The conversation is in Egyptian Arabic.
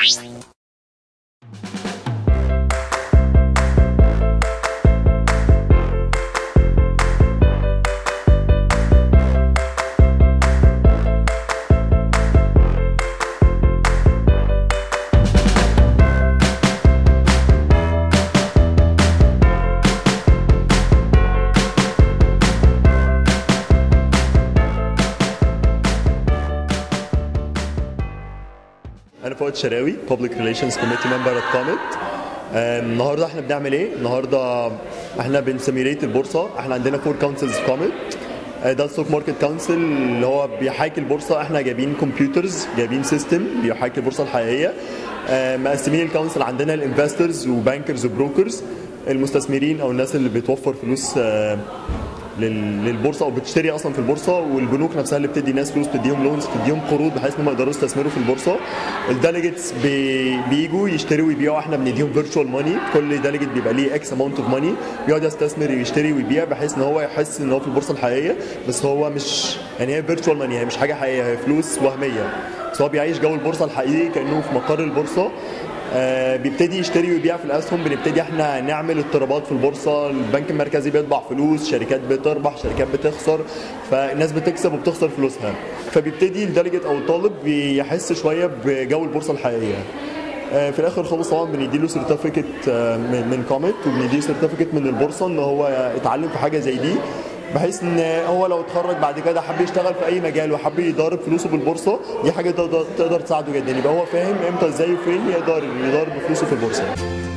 انا فؤاد شراوي Public Relations Committee Member at Comet آم، النهارده احنا بنعمل ايه؟ النهارده احنا بنسيميليت البورصه احنا عندنا فور كونسلز في كوميت ده الستوك ماركت كونسل اللي هو بيحاكي البورصه احنا جايبين كمبيوترز جايبين سيستم بيحاكي البورصه الحقيقيه آه، مقسمين الكونسل عندنا الانفسترز وبانكرز وبروكرز المستثمرين او الناس اللي بتوفر فلوس آه، لل- للبورصه او بتشتري اصلا في البورصه والبنوك نفسها اللي بتدي ناس فلوس بتديهم لونز بتديهم قروض بحيث انهم يقدروا يستثمروا في البورصه الديليجيتس بي بيجوا يشتروا ويبيعوا احنا بنديهم فيرتشوال ماني كل ديليجيت بيبقى ليه اكس اماونت اوف ماني بيقعد يستثمر ويشتري ويبيع بحيث ان هو يحس ان هو في البورصه الحقيقيه بس هو مش يعني هي فيرتشوال ماني هي مش حاجه حقيقيه هي فلوس وهميه بس هو بيعيش جو البورصه الحقيقي كانه في مقر البورصه آه، بيبتدي يشتري ويبيع في الاسهم بنبتدي احنا نعمل اضطرابات في البورصه البنك المركزي بيطبع فلوس شركات بتربح شركات بتخسر فالناس بتكسب وبتخسر فلوسها فبيبتدي الديليجيت او الطالب بيحس شويه بجو البورصه الحقيقيه آه، في الاخر خالص طبعا بنديله سيرتيفيكت من من كوميت وبنديله سيرتيفيكت من البورصه ان هو اتعلم في حاجه زي دي بحيث ان هو لو اتخرج بعد كده حب يشتغل في اي مجال وحب يضارب فلوسه بالبورصه دي حاجه تقدر تقدر تساعده جدا يبقى هو فاهم امتى ازاي وفين يقدر يضارب فلوسه في البورصه